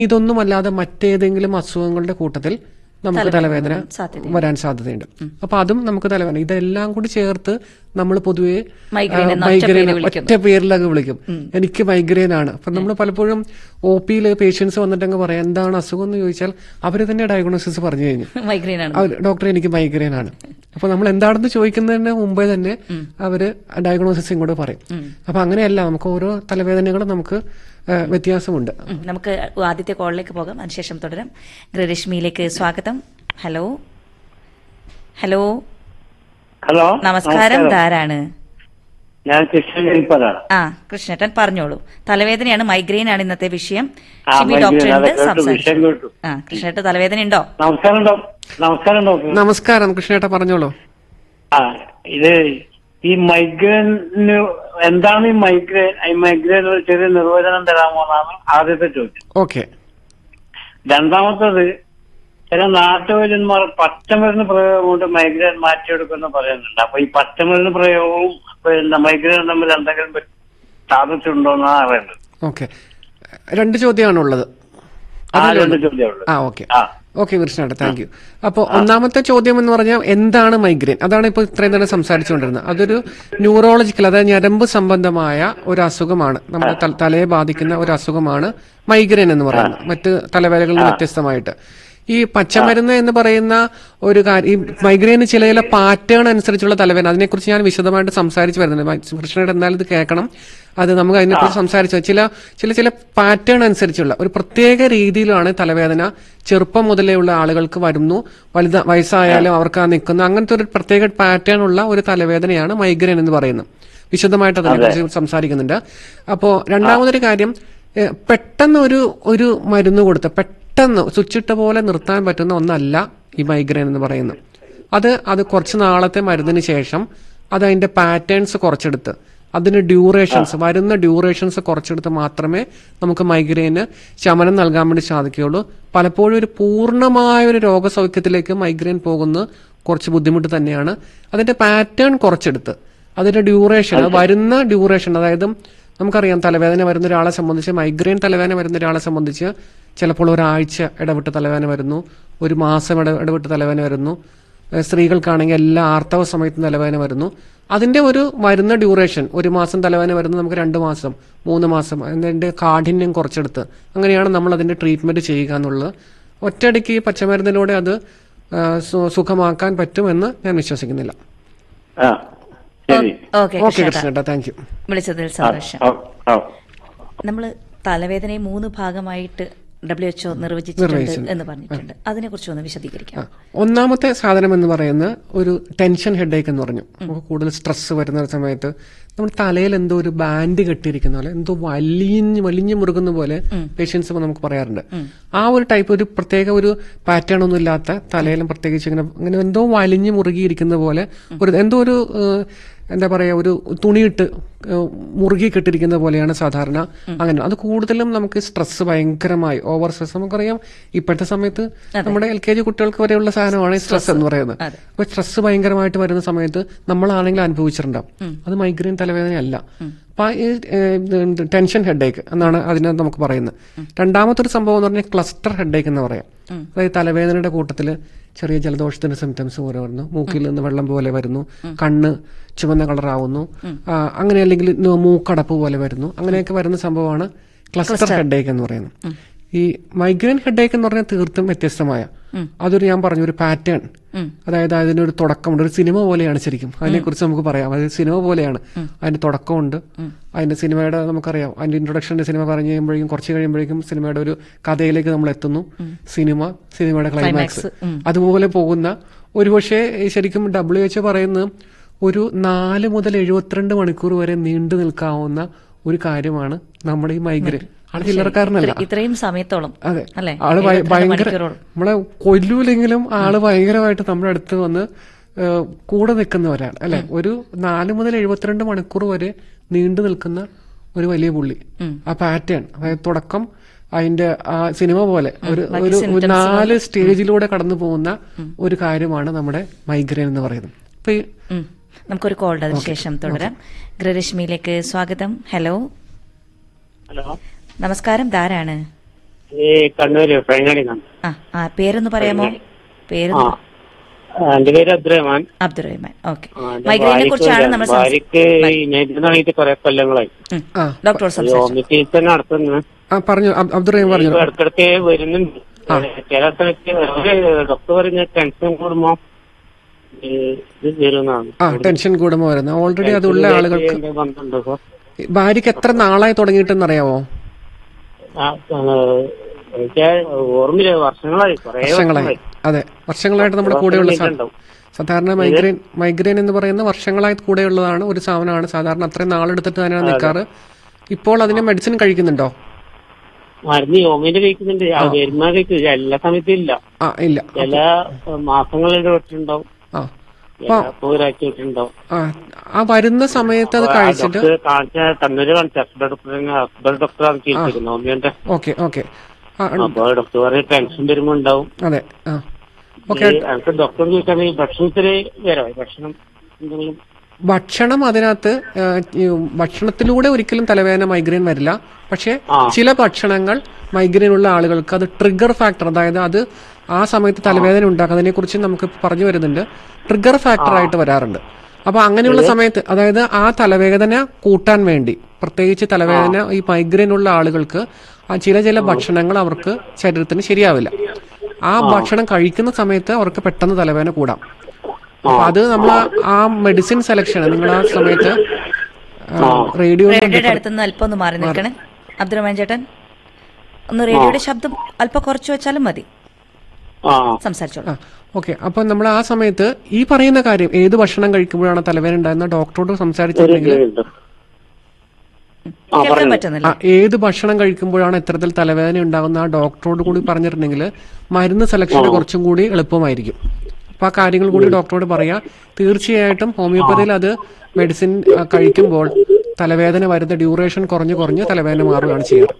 ഇതൊന്നുമല്ലാതെ മറ്റേതെങ്കിലും അസുഖങ്ങളുടെ കൂട്ടത്തിൽ നമുക്ക് തലവേദന സാധ്യതയുണ്ട്. വരാൻ സാധ്യതയുണ്ട് അപ്പൊ അതും നമുക്ക് തലവേദന ഇതെല്ലാം കൂടി ചേർത്ത് നമ്മൾ പൊതുവെ മൈഗ്രെയിൻ എന്ന ഒറ്റ മൈഗ്രെയിൻ പേര് വിളിക്കുന്നു. ഒറ്റ പേരിലൊക്കെ വിളിക്കും എനിക്ക് മൈഗ്രെയിൻ ആണ് അപ്പൊ നമ്മൾ പലപ്പോഴും ഒ പിയിൽ പേഷ്യൻസ് വന്നിട്ടങ്ങ് പറയാം എന്താണ് അസുഖം എന്ന് ചോദിച്ചാൽ അവർ തന്നെ ഡയഗ്നോസിസ് പറഞ്ഞു കഴിഞ്ഞു മൈഗ്രെയിൻ ആണ് അവർ ഡോക്ടറെ എനിക്ക് മൈഗ്രെയിൻ ആണ് അപ്പൊ നമ്മൾ എന്താണെന്ന് ചോദിക്കുന്നതിന് മുമ്പേ തന്നെ അവര് ഡയഗ്നോസിസ് ഇങ്ങോട്ട് പറയും അപ്പൊ അങ്ങനെയല്ല നമുക്ക് ഓരോ തലവേദനകളും നമുക്ക് ആ, വ്യത്യാസമുണ്ട് ഉം, നമുക്ക് ആദ്യത്തെ കോളിലേക്ക് പോകാം അതിനുശേഷം തുടരാം ഗൃഹരശ്മിയിലേക്ക് സ്വാഗതം ഹലോ ഹലോ ഹലോ നമസ്കാരം ധാരാണ് ഞാൻ കൃഷ്ണൻ കരിപ്പതാണ് ആ കൃഷ്ണേട്ടൻ പറഞ്ഞോളൂ തലവേദനയാണ് മൈഗ്രെയിൻ ആണ് ഇന്നത്തെ വിഷയം ആ, ഷിബി migraine, ഡോക്ടർ ഉണ്ട് അതെ, കേട്ടു, വിഷയം സംസാരിച്ചു കേട്ടു. ആ കൃഷ്ണേട്ട തലവേദന ഉണ്ടോ നമസ്കാരം ഡോക്ടർ നമസ്കാരം ഡോക്ടർ നമസ്കാരം കൃഷ്ണേട്ട പറഞ്ഞോളൂ ആ ഇത് ഈ മൈഗ്രെയിന് എന്താണ് ഈ മൈഗ്രെയിൻ ഈ മൈഗ്രെയിൻ ഒരു ചെറിയ നിർവചനം തരാമോ എന്നാണ് ആദ്യത്തെ ചോദ്യം ഓക്കെ രണ്ടാമത്തത് ചില നാട്ടുവൈദ്യന്മാർ പച്ചമരുന്ന് പ്രയോഗം കൊണ്ട് മൈഗ്രെയിൻ മാറ്റിയെടുക്കുമെന്ന് പറയുന്നുണ്ട് അപ്പൊ ഈ പച്ചമരുന്ന് പ്രയോഗവും പിന്നെ മൈഗ്രെയിൻ തമ്മിൽ എന്തെങ്കിലും വ്യ- സാധിച്ചിട്ടുണ്ടോ എന്നാണ് അറിയേണ്ടത് ഓക്കെ രണ്ട് ചോദ്യമാണുള്ളത് ആ അതിലുള്ള- രണ്ട് ചോദ്യമുള്ളൂ ആ ഓക്കെ ആ ഓക്കെ കൃഷ്ണേട്ട താങ്ക് യു അപ്പോൾ ഒന്നാമത്തെ ചോദ്യം എന്ന് പറഞ്ഞാൽ എന്താണ് മൈഗ്രെയിൻ അതാണ് ഇപ്പോൾ ഇത്രയും നേരം സംസാരിച്ചുകൊണ്ടിരുന്നത് അതൊരു ന്യൂറോളജിക്കൽ അതായത് ഞരമ്പ് സംബന്ധമായ ഒരു അസുഖമാണ് നമ്മുടെ തല- തലയെ ബാധിക്കുന്ന ഒരു അസുഖമാണ് മൈഗ്രെയിൻ എന്ന് പറയുന്നത് മറ്റ് തലവേദനകളിൽ നിന്ന് വ്യത്യസ്തമായിട്ട് ഈ പച്ചമരുന്ന് എന്ന് പറയുന്ന ഒരു കാര്യം ഈ മൈഗ്രെയിന് ചില ചില പാറ്റേൺ അനുസരിച്ചുള്ള തലവേദന അതിനെക്കുറിച്ച് ഞാൻ വിശദമായിട്ട് സംസാരിച്ച് വരുന്നുണ്ട് മൈ- കൃഷ്ണയുടെ എന്തായാലും ഇത് കേൾക്കണം അത് നമുക്ക് അതിനെക്കുറിച്ച് സംസാരിച്ചു ചില ചില ചില പാറ്റേൺ അനുസരിച്ചുള്ള ഒരു പ്രത്യേക രീതിയിലാണ് തലവേദന ചെറുപ്പം മുതലേ ഉള്ള ആളുകൾക്ക് വരുന്നു വലുത വയസ്സായാലും അവർക്ക് ആ നിൽക്കുന്നു അങ്ങനത്തെ ഒരു പ്രത്യേക പാറ്റേൺ ഉള്ള ഒരു തലവേദനയാണ് മൈഗ്രെയിൻ എന്ന് പറയുന്നത് വിശദമായിട്ട് അതിനെക്കുറിച്ച് സംസാരിക്കുന്നുണ്ട് അപ്പോൾ രണ്ടാമതൊരു കാര്യം ഏ, പെട്ടെന്ന് ഒരു ഒരു മരുന്ന് കൊടുത്ത് പെട്ടെന്ന് സ്വിച്ചിട്ട പോലെ നിർത്താൻ പറ്റുന്ന ഒന്നല്ല ഈ മൈഗ്രെയിൻ എന്ന് പറയുന്നത് അത് അത് കുറച്ച് നാളത്തെ മരുന്നിന് ശേഷം അത് അതിന്റെ പാറ്റേൺസ് കുറച്ചെടുത്ത് അതിന് ഡ്യൂറേഷൻസ് വരുന്ന ഡ്യൂറേഷൻസ് കുറച്ചെടുത്ത് മാത്രമേ നമുക്ക് മൈഗ്രെയിന് ശമനം നൽകാൻ വേണ്ടി സാധിക്കുകയുള്ളൂ പലപ്പോഴും ഒരു പൂർണ്ണമായ ഒരു രോഗസൗഖ്യത്തിലേക്ക് മൈഗ്രെയിൻ പോകുന്നത് കുറച്ച് ബുദ്ധിമുട്ട് തന്നെയാണ് അതിന്റെ പാറ്റേൺ കുറച്ചെടുത്ത് അതിന്റെ ഡ്യൂറേഷൻ വരുന്ന ഡ്യൂറേഷൻ അതായത് നമുക്കറിയാം തലവേദന വരുന്ന ഒരാളെ സംബന്ധിച്ച് മൈഗ്രെയിൻ തലവേദന വരുന്ന ഒരാളെ സംബന്ധിച്ച് ചിലപ്പോൾ ഒരാഴ്ച ഇടവിട്ട് തലവേദന വരുന്നു ഒരു മാസം ഇട ഇടവിട്ട് തലവേദന വരുന്നു ഏഹ് സ്ത്രീകൾക്കാണെങ്കിൽ എല്ലാ ആർത്തവ സമയത്തും തലവേദന വരുന്നു അതിന്റെ ഒരു വരുന്ന ഡ്യൂറേഷൻ ഒരു മാസം തലവേദന വരുന്നത് നമുക്ക് രണ്ട് മാസം മൂന്ന് മാസം അതിന്റെ കാഠിന്യം കുറച്ചെടുത്ത് അങ്ങനെയാണ് നമ്മൾ അതിന്റെ ട്രീറ്റ്മെന്റ് ചെയ്യുക എന്നുള്ളത് ഒറ്റയടിക്ക് ഈ പച്ചമരുന്നിലൂടെ അത് ആ, സു- സുഖമാക്കാൻ പറ്റുമെന്ന് ഞാൻ വിശ്വസിക്കുന്നില്ല ആ ശരി ഓക്കെ ഓക്കെ കൃഷ്ണേട്ട കൃഷ്ണേട്ട താങ്ക് യു വിളിച്ചതിൽ ആ, സന്തോഷം ആ, ആ. നമ്മൾ തലവേദനയെ മൂന്ന് ഭാഗമായിട്ട് ഡബ്ല്യു എച്ച്ഒ നിർവചിച്ചിട്ടുണ്ട് നിർവചിച്ചിട്ടുണ്ട്. എന്ന് പറഞ്ഞിട്ടുണ്ട് അതിനെക്കുറിച്ച് ഒന്ന് വിശദീകരിക്കാം ഒന്നാമത്തെ സാധനം എന്ന് പറയുന്നത് ഒരു ടെൻഷൻ ഹെഡേക്ക് എന്ന് പറഞ്ഞു നമുക്ക് കൂടുതൽ സ്ട്രെസ് വരുന്ന സമയത്ത് നമ്മുടെ തലയിൽ എന്തോ ഒരു ബാൻഡ് കെട്ടിയിരിക്കുന്ന പോലെ എന്തോ വലിഞ്ഞ് വലിഞ്ഞു മുറുകുന്ന പോലെ പേഷ്യൻസ് നമുക്ക് പറയാറുണ്ട് ആ ഒരു ടൈപ്പ് ഒരു പ്രത്യേക ഒരു പാറ്റേൺ ഒന്നും ഇല്ലാത്ത തലയിലും പ്രത്യേകിച്ച് ഇങ്ങനെ ഇങ്ങനെ എന്തോ വലിഞ്ഞു മുറുകിയിരിക്കുന്ന പോലെ ഒരു എന്തോ ഒരു ഏഹ്, എന്താ പറയാ ഒരു തുണിയിട്ട് ഏഹ്, മുറുകി കെട്ടിരിക്കുന്ന പോലെയാണ് സാധാരണ അങ്ങനെ അത് കൂടുതലും നമുക്ക് സ്ട്രെസ് ഭയങ്കരമായി ഓവർ സ്ട്രെസ് നമുക്കറിയാം ഇപ്പോഴത്തെ സമയത്ത് നമ്മുടെ എൽ കെ ജി കുട്ടികൾക്ക് വരെയുള്ള സാധനമാണ് ഈ സ്ട്രെസ് എന്ന് പറയുന്നത് അതെ. അപ്പൊ സ്ട്രെസ് ഭയങ്കരമായിട്ട് വരുന്ന സമയത്ത് നമ്മളാണെങ്കിൽ അനുഭവിച്ചിട്ടുണ്ടാവും അത് മൈഗ്രെയിൻ തലവേദനയല്ല അപ്പൊ ഈ ടെൻഷൻ ഹെഡേക്ക് എന്നാണ് അതിനെ നമുക്ക് പറയുന്നത് രണ്ടാമത്തെ ഒരു സംഭവം എന്ന് പറഞ്ഞാൽ ക്ലസ്റ്റർ ഹെഡേക്ക് എന്ന് പറയാം അതായത് തലവേദനയുടെ കൂട്ടത്തിൽ ചെറിയ ജലദോഷത്തിന്റെ സിംറ്റംസ് പോലെ വരുന്നു മൂക്കിൽ നിന്ന് വെള്ളം പോലെ വരുന്നു കണ്ണ് ചുവന്ന കളറാവുന്നു ആ, അങ്ങനെ അല്ലെങ്കിൽ ന- മൂക്കടപ്പ് പോലെ വരുന്നു അങ്ങനെയൊക്കെ വരുന്ന സംഭവമാണ് ക്ലസ്റ്റർ ഹെഡേക്ക് എന്ന് പറയുന്നത് ഈ മൈഗ്രെയിൻ ഹെഡേക്ക് എന്ന് പറഞ്ഞാൽ തീർത്തും വ്യത്യസ്തമായ അതൊരു ഞാൻ പറഞ്ഞു ഒരു പാറ്റേൺ അതായത് അതിനൊരു തുടക്കമുണ്ട് ഒരു സിനിമ പോലെയാണ് ശരിക്കും അതിനെക്കുറിച്ച് നമുക്ക് പറയാം അത് സിനിമ പോലെയാണ് അതിന്റെ തുടക്കമുണ്ട് അതിന്റെ സിനിമയുടെ നമുക്കറിയാം അതിന്റെ ഇൻട്രൊഡക്ഷന്റെ സിനിമ പറഞ്ഞു കഴിയുമ്പോഴേക്കും കുറച്ച് കഴിയുമ്പോഴേക്കും സിനിമയുടെ ഒരു കഥയിലേക്ക് നമ്മൾ എത്തുന്നു സിനിമ സിനിമയുടെ ക്ലൈമാക്സ് അതുപോലെ പോകുന്ന ഒരുപക്ഷെ ശരിക്കും ഡബ്ല്യു എച്ച് പറയുന്നത് ഒരു നാല് മുതൽ എഴുപത്തിരണ്ട് മണിക്കൂർ വരെ നീണ്ടു നിൽക്കാവുന്ന ഒരു കാര്യമാണ് നമ്മുടെ ഈ മൈഗ്രെയിൻ ആള് ചില്ലറക്കാരനല്ല ഇത്രയും സമയത്തോളം അതെ അല്ലേ ആള് ഭയ- എഴുപത്തിരണ്ട് ഭയങ്കര മണിക്കൂറോളം. നമ്മളെ കൊല്ലൂലെങ്കിലും ആള് ഭയങ്കരമായിട്ട് നമ്മുടെ അടുത്ത് വന്ന് ഏഹ്, കൂടെ നിൽക്കുന്ന ഒരാൾ അല്ലെ ഒരു നാല് മുതൽ എഴുപത്തിരണ്ട് മണിക്കൂർ വരെ നീണ്ടു നിൽക്കുന്ന ഒരു വലിയ പുള്ളി ആ പാറ്റേൺ അതായത് തുടക്കം അതിന്റെ ആ സിനിമ പോലെ ഒരു ഒരു ഒരു നാല് സ്റ്റേജിലൂടെ കടന്നു പോകുന്ന ഒരു കാര്യമാണ് നമ്മുടെ മൈഗ്രെയിൻ എന്ന് പറയുന്നത് അപ്പൊ ഈ ഉം. നമുക്കൊരു കോളുടെ അതിനുശേഷം തുടരാം ഗൃഹരശ്മിയിലേക്ക് സ്വാഗതം ഹലോ ഹലോ നമസ്കാരം ധാരാണ് ഈ കണ്ണൂര് ഫ്രൈങ്ങാടി ആ ആ പേരൊന്ന് പറയാമോ പേര് ആ എന്റെ പേര് അബ്ദുറഹ്മാൻ അബ്ദുറഹ്മാൻ ഓക്കെ ആ, എന്റെ മൈഗ്രൈനെ ഭാര്യയ്ക്ക് കുറിച്ചാണ് നമ്മൾ സംസാ- ഭാര്യക്ക് ഇമേജിന് തുടങ്ങിയിട്ട് കുറെ കൊല്ലങ്ങളായി ഉം. ആ ഡോക്ടറോട് സംസാരിച്ചു ഹോമിയോ ചികിത്സ നടത്തുന്നു ആ പറഞ്ഞു അബ്- അബ്ദുറഹീം പറഞ്ഞു ഇപ്പൊ ഇടക്കിടക്ക് വരുന്നുണ്ട് ചില സമയത്ത് ഒരു ഡോക്ടർ പറഞ്ഞ ടെൻഷൻ കൂടുമ്പോ ഈ ഇത് വരുന്നതാണ് ആ ടെൻഷൻ കൂടുമ്പോൾ വരുന്നത് ഓൾറെഡി അതുള്ള ആളുകൾക്ക് എന്റെ ബന്ധമുണ്ട് സർ ഭാര്യയ്ക്ക് എത്ര നാളായി തുടങ്ങിയിട്ടെന്ന് അറിയാവോ ആ, ആ, എനിക്ക് ഓർമ്മയില്ല വർഷങ്ങളായി കുറെ വർഷങ്ങളായി അതെ വർഷങ്ങളായിട്ട് നമ്മുടെ കൂടെയുള്ള സാ- ഉണ്ടാവും. സാധാരണ മൈഗ്രെയിൻ മൈഗ്രെയിൻ എന്ന് പറയുന്ന വർഷങ്ങളായി കൂടെയുള്ളതാണ് ഒരു സാധനമാണ് സാധാരണ അത്രയും നാളെടുത്തിട്ട് തന്നെയാണ് നിൽക്കാറ് ഇപ്പോൾ അതിന് മെഡിസിൻ കഴിക്കുന്നുണ്ടോ മരുന്ന് യോമിന്റെ കഴിക്കുന്നുണ്ട് ആ വരുന്ന കഴിക്കില്ല എല്ലാ സമയത്തും ഇല്ല ആ ഇല്ല ചില മാസങ്ങളുടെ തൊട്ടുണ്ടാവും ആ ചില ഒരാഴ്ച തൊട്ടുണ്ടാവും ആ ആ വരുന്ന സമയത്ത് അത് കഴിച്ചിട്ട് ഡോക്ടർ കാണിച്ച കണ്ണൂര് കാണിച്ച ഹസ്ബൻഡ് ഡോക്ടർ ഹസ്ബൻഡ് ഡോക്ടറാണ് ചികിത്സിക്കുന്നത് ഹോമിയോന്റെ ഓക്കെ ഓക്കെ ആ അപ്പൊ ഡോക്ടർ പറഞ്ഞ ടെൻഷൻ വരുമ്പോ ഉണ്ടാവും അതെ ആ ഓക്കെ ഈ എനിക്ക് ഡോക്ടർ ചോദിച്ചാൽ ഈ ഭക്ഷണത്തില് വരാം ഭക്ഷണം എന്തെങ്കിലും ഭക്ഷണം അതിനകത്ത് ആ, ഈ ഭക്ഷണത്തിലൂടെ ഒരിക്കലും തലവേദന മൈഗ്രെയിൻ വരില്ല പക്ഷേ ആ. ചില ഭക്ഷണങ്ങൾ മൈഗ്രെയിൻ ഉള്ള ആളുകൾക്ക് അത് ട്രിഗർ ഫാക്ടർ അതായത് അത് ആ സമയത്ത് തലവേദന ഉണ്ടാക്കുന്നതിനെ കുറിച്ച് നമുക്ക് പറഞ്ഞു വരുന്നുണ്ട് ട്രിഗർ ഫാക്ടർ ആയിട്ട് വരാറുണ്ട് അപ്പൊ അങ്ങനെയുള്ള സമയത്ത് അതായത് ആ തലവേദന കൂട്ടാൻ വേണ്ടി പ്രത്യേകിച്ച് തലവേദന ഈ മൈഗ്രെയിൻ ഉള്ള ആളുകൾക്ക് ആ ചില ചില ഭക്ഷണങ്ങൾ അവർക്ക് ശരീരത്തിന് ശരിയാവില്ല ആ ഭക്ഷണം കഴിക്കുന്ന സമയത്ത് അവർക്ക് പെട്ടെന്ന് തലവേദന കൂടാം അപ്പൊ അത് നമ്മൾ ആ മെഡിസിൻ സെലക്ഷൻ നിങ്ങൾ ആ സമയത്ത് റേഡിയോ റേഡിയോയുടെ അടുത്തുനിന്ന് അല്പം ഒന്ന് മാറി നിൽക്കണേ അബ്ദുറഹ്മാൻ ചേട്ടൻ ഒന്ന് റേഡിയോയുടെ ശബ്ദം അല്പം കുറച്ച് വെച്ചാലും മതി ആ സംസാരിച്ചോളൂ ആ ഓക്കെ അപ്പൊ നമ്മൾ ആ സമയത്ത് ഈ പറയുന്ന കാര്യം ഏത് ഭക്ഷണം കഴിക്കുമ്പോഴാണ് തലവേദന ഉണ്ടാകുന്ന ഡോക്ടറോട് സംസാരിച്ചിട്ടുണ്ടെങ്കിൽ ഉണ്ട്. കേൾക്കാൻ പറ്റുന്നില്ല ആ ഏത് ഭക്ഷണം കഴിക്കുമ്പോഴാണ് ഇത്തരത്തിൽ തലവേദന ഉണ്ടാകുന്ന ആ ഡോക്ടറോട് കൂടി പറഞ്ഞിട്ടുണ്ടെങ്കിൽ മരുന്ന് സെലക്ഷൻ കുറച്ചും കൂടി എളുപ്പമായിരിക്കും അപ്പൊ ആ കാര്യങ്ങൾ കൂടി ഡോക്ടറോട് പറയാ തീർച്ചയായിട്ടും ഹോമിയോപ്പതിയിൽ അത് മെഡിസിൻ ആ, കഴിക്കുമ്പോൾ തലവേദന വരുന്ന ഡ്യൂറേഷൻ കുറഞ്ഞു കുറഞ്ഞ് തലവേദന മാറുകയാണ് ചെയ്യാറ്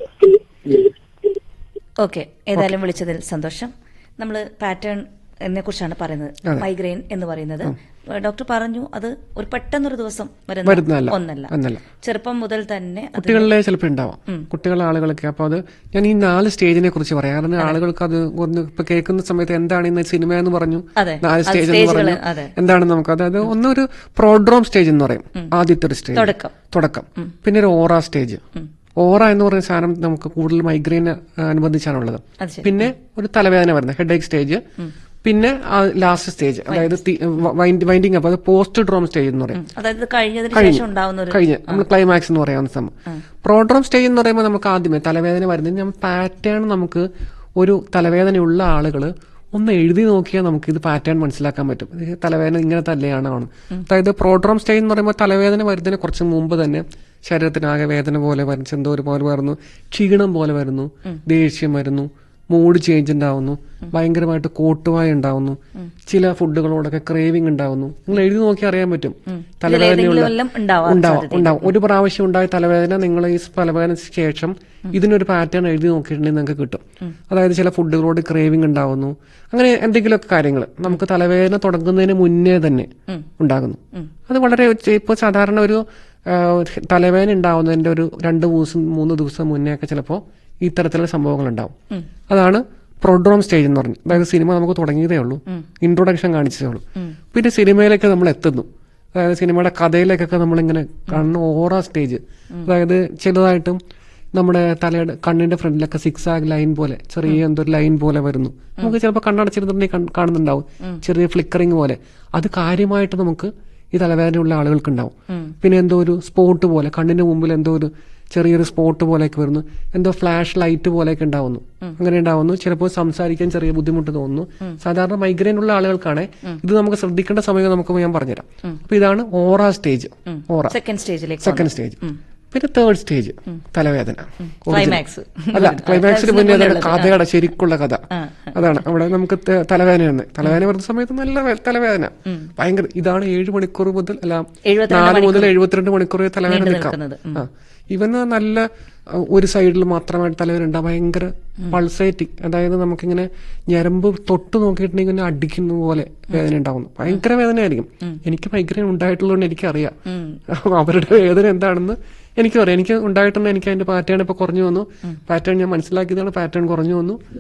ഓക്കെ ഏതായാലും വിളിച്ചതിൽ സന്തോഷം നമ്മൾ പാറ്റേൺ എന്നെ കുറിച്ചാണ് പറയുന്നത് മൈഗ്രെയിൻ എന്ന് പറയുന്നത് ഡോക്ടർ പറഞ്ഞു അത് ഒരു പെട്ടെന്നൊരു ദിവസം വരുന്ന വരുന്നതല്ല. ഒന്നല്ല എന്നല്ല ചെറുപ്പം മുതൽ തന്നെ അത് കുട്ടികളിലെ ചിലപ്പോൾ ഉണ്ടാവാം കുട്ടികളുടെ ആളുകളൊക്കെ അപ്പോൾ അത് ഞാൻ ഈ നാല് സ്റ്റേജിനെ കുറിച്ച് പറയാം കാരണം ആളുകൾക്ക് അത് ഒന്ന് ഇപ്പൊ കേൾക്കുന്ന സമയത്ത് എന്താണ് ഇന്ന് സിനിമ എന്ന് പറഞ്ഞു അതെ. നാല് അത് സ്റ്റേജ് എന്ന് സ്റ്റേജുകള്, പറഞ്ഞു അതെ. എന്താണ് നമുക്ക് അതായത് ഒന്നൊരു പ്രോഡ്രോം സ്റ്റേജ് എന്ന് പറയും ആദ്യത്തെ ഒരു സ്റ്റേജ് തുടക്കം. തുടക്കം പിന്നെ ഒരു ഓറ സ്റ്റേജ് ഓറ എന്ന് പറയുന്ന സാധനം നമുക്ക് കൂടുതൽ മൈഗ്രെയിൻ അനുബന്ധിച്ചാണുള്ളത് അത് ശരി. പിന്നെ ഒരു തലവേദന വരുന്നത് ഹെഡ് ഏക്ക് സ്റ്റേജ് പിന്നെ ലാസ്റ്റ് സ്റ്റേജ് അതായത് വൈൻഡിങ് അപ്പ് അത് പോസ്റ്റ് ഡ്രോം സ്റ്റേജ് എന്ന് പറയും അതായത് കഴിഞ്ഞതിന് ശേഷം ഉണ്ടാവുന്ന ഒരു കഴിഞ്ഞ് നമ്മൾ ക്ലൈമാക്സ് എന്ന് പറയാവുന്ന സംഭവം പ്രോഡ്രോം സ്റ്റേജ് എന്ന് പറയുമ്പോൾ നമുക്ക് ആദ്യമേ തലവേദന വരുന്നതിന് നമ്മൾ പാറ്റേൺ നമുക്ക് ഒരു തലവേദനയുള്ള ആളുകൾ ഒന്ന് എഴുതി നോക്കിയാൽ നമുക്ക് ഇത് പാറ്റേൺ മനസ്സിലാക്കാൻ പറ്റും ഇത് തലവേദന ഇങ്ങനെ തന്നെയാണ് ആണ് അതായത് പ്രോഡ്രോം സ്റ്റേജ് എന്ന് പറയുമ്പോൾ തലവേദന വരുന്നതിന് കുറച്ച് മുമ്പ് തന്നെ ശരീരത്തിനാകെ വേദന പോലെ വരുന്നു ചെന്തോര് പോലെ വരുന്നു ക്ഷീണം പോലെ വരുന്നു ദേഷ്യം വരുന്നു മൂഡ് ചേഞ്ച് ഉണ്ടാവുന്നു ഭയങ്കരമായിട്ട് കോട്ടുവായ ഉണ്ടാവുന്നു ചില ഫുഡുകളോടൊക്കെ ക്രേവിംഗ് ഉണ്ടാവുന്നു നിങ്ങൾ എഴുതി നോക്കി അറിയാൻ പറ്റും തലവേദനയുള്ള വല്ലതും ഉണ്ടാവാൻ ഉണ്ടാവും ഉണ്ടാവും ഒരു പ്രാവശ്യം ഉണ്ടായ തലവേദന നിങ്ങൾ ഈ തലവേദനയ്ക്ക് ശേഷം ഇതിനൊരു പാറ്റേൺ എഴുതി നോക്കിയിട്ടുണ്ടെങ്കിൽ നിങ്ങൾക്ക് കിട്ടും അതായത് ചില ഫുഡുകളോട് ക്രേവിംഗ് ഉണ്ടാവുന്നു അങ്ങനെ എന്തെങ്കിലുമൊക്കെ കാര്യങ്ങൾ നമുക്ക് തലവേദന തുടങ്ങുന്നതിന് മുന്നേ തന്നെ ഉണ്ടാകുന്നു അത് വളരെ ഇപ്പോൾ സാധാരണ ഒരു ആ, തലവേദന ഉണ്ടാവുന്നതിന്റെ ഒരു രണ്ട് ദിവസം മൂന്ന് ദിവസം മുന്നേ ഒക്കെ ചിലപ്പോൾ ഈ തരത്തിലുള്ള സംഭവങ്ങൾ ഉണ്ടാവും അതാണ് പ്രൊഡ്രോം സ്റ്റേജ് എന്ന് പറഞ്ഞു അതായത് സിനിമ നമുക്ക് തുടങ്ങിയതേ ഉള്ളൂ ഇൻട്രൊഡക്ഷൻ കാണിച്ചതേ ഉള്ളൂ പിന്നെ സിനിമയിലേക്ക് നമ്മൾ എത്തുന്നു അതായത് സിനിമയുടെ കഥയിലേക്കൊക്കെ നമ്മളിങ്ങനെ കാണുന്ന ഓറ സ്റ്റേജ് അതായത് ചെറുതായിട്ടും നമ്മുടെ തലയുടെ കണ്ണിന്റെ ഫ്രണ്ടിലൊക്കെ സിക്സ് ആഗ് ലൈൻ പോലെ ചെറിയ എന്തോ ഒരു ലൈൻ പോലെ വരുന്നു നമുക്ക് ചിലപ്പോൾ കണ്ണടച്ചിരുന്നുണ്ടെങ്കിൽ കൺ- കാണുന്നുണ്ടാവും ചെറിയ ഫ്ലിക്കറിങ് പോലെ അത് കാര്യമായിട്ട് നമുക്ക് ഈ തലവേദനയുള്ള ആളുകൾക്ക് ഉണ്ടാവും പിന്നെ എന്തോ ഒരു സ്പോട്ട് പോലെ കണ്ണിന്റെ മുമ്പിൽ എന്തോ ഒരു ചെറിയൊരു സ്പോട്ട് പോലെയൊക്കെ വരുന്നു എന്തോ ഫ്ലാഷ് ലൈറ്റ് പോലെയൊക്കെ ഉണ്ടാവുന്നു അങ്ങനെ ഉണ്ടാവുന്നു ചിലപ്പോൾ സംസാരിക്കാൻ ചെറിയ ബുദ്ധിമുട്ട് തോന്നുന്നു സാധാരണ മൈഗ്രെയിൻ ഉള്ള ആളുകൾക്കാണ് ഇത് നമുക്ക് ശ്രദ്ധിക്കേണ്ട സമയം നമുക്ക് ഞാൻ പറഞ്ഞുതരാം അപ്പൊ ഇതാണ് ഓറ സ്റ്റേജ് ഓറ സെക്കൻഡ് സ്റ്റേജിലേക്ക് സെക്കൻഡ് സ്റ്റേജ് പിന്നെ തേർഡ് സ്റ്റേജ് തലവേദന ക്ലൈമാക്സ് അല്ല ക്ലൈമാക്സിന് മുന്നേ അതാണ് കഥയുടെ ശരിക്കുള്ള കഥ അതാണ് അവിടെ നമുക്ക് ത- തലവേദനയാണ് തലവേദന വരുന്ന സമയത്ത് നല്ല വേ- തലവേദന ഭയങ്കര ഇതാണ് ഏഴ് മണിക്കൂർ മുതൽ അല്ല എഴുപത്തിരണ്ട് നാല് മുതൽ എഴുപത്തിരണ്ട് മണിക്കൂർ വരെ തലവേദന നീണ്ടു നിൽക്കാം നിൽക്കുന്നത്. ആ ഇവന് നല്ല അഹ്, ഒരു സൈഡിൽ മാത്രമായിട്ട് തലവേദന ഉണ്ടാവും ഭയങ്കര പൾസേറ്റിംഗ് അതായത് നമുക്കിങ്ങനെ ഞരമ്പ് തൊട്ട് നോക്കിയിട്ടുണ്ടെങ്കിൽ ഇങ്ങനെ അടിക്കുന്ന പോലെ വേദന ഉണ്ടാവുന്നു ഭയങ്കര വേദനയായിരിക്കും എനിക്ക് മൈഗ്രെയിൻ ഉണ്ടായിട്ടുള്ളതുകൊണ്ട് എനിക്കറിയാം അപ്പൊ അവരുടെ വേദന എന്താണെന്ന് എനിക്കും അറിയാം എനിക്ക് ഉണ്ടായിട്ടുണ്ട് എനിക്ക് അതിന്റെ പാറ്റേൺ ഇപ്പൊ കുറഞ്ഞു വന്നു പാറ്റേൺ ഞാൻ മനസ്സിലാക്കിയതാണ് പാറ്റേൺ കുറഞ്ഞു വന്നു